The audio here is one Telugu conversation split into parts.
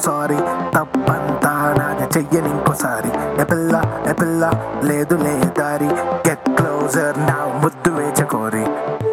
సారీ తప్పంతా నాది చెయ్యని ఇంకోసారి ఏ పిల్ల ఏ పిల్ల లేదు లే దారి గెట్ క్లోజర్ నా ముద్దు వేచకోరి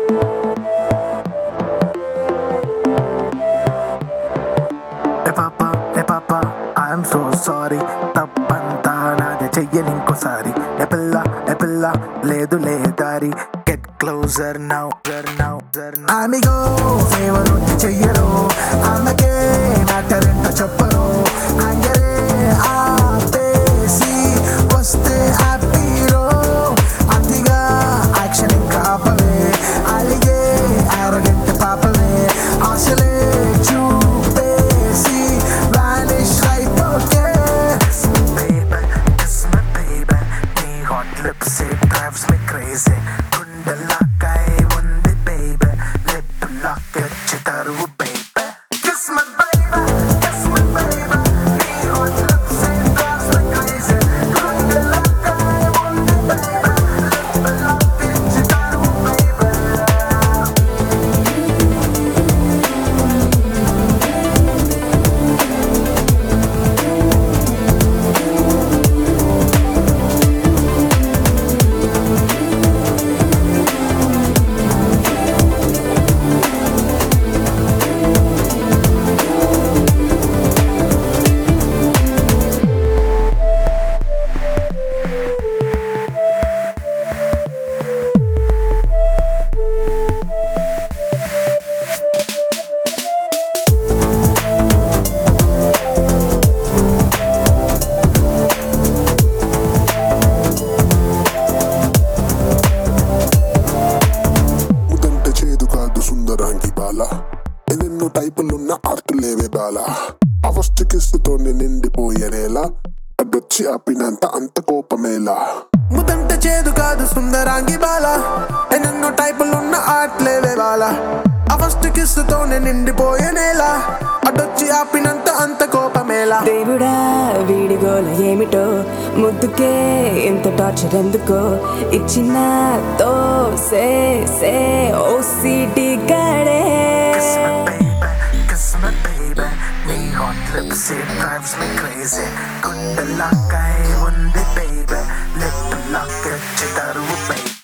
ఏ పాప ఏ పాప ఐఎమ్ సో సారీ తప్పంతా నాది చెయ్యని ఇంకోసారి ఏ పిల్ల ఏ పిల్ల లేదు లే దారి గెట్ క్లోజర్ నౌ నౌ ఆమెగో ఫేవర్ చెయ్యరు ఆమెకే మ్యాటర్ చెప్పరు అంగరే ఆపేసి వస్తే హ్యాపీరో అతిగా యాక్షన్ ఇంకా ఆపవే అలిగే ఆరోగెంట్ పాపవే అసలే చూపేసి వానిష్ అయిపోతే baby, kiss me baby నీ hot lips it drives me crazy గుండె lock అయి ఉంది baby lip lock ఇచ్చి తరువు baby kiss me baby kiss me baby నీ hot lips it drives me crazy గుండె lock అయి ఉంది baby lip lock ఇచ్చి తరువు baby ముదంటే చేదు కాదు సుందరాంగి బాల ఎన్నెన్నో టైపులున్న ఆర్కులేవే బాల అవస్థ కిస్తుతోనే నిండిపోయేనేలా అడ్డొచ్చి ఆపినంత అంత కోపమేలా ముదంట చేదు కాదు సుందరాంగి బాల ఎన్నెన్నో టైపులున్న ఆట్లేవే బాల ఆ ఫస్ట్ కిస్సుతోనే నిండిపోయే నేల అడ్డొచ్చి ఆపినంత అంత కోపమేలా దేవుడా వీడి గోల ఏమిటో ముద్దుకే ఇంత టార్చర్ ఎందుకో ఇచ్చిన తో సే సే ఓ సిటీ గడే Kiss me baby, kiss me baby నీ hot lips it drives me crazy గుండె లాక్ అయి ఉంది baby lip lock ఇచ్చి తరువు baby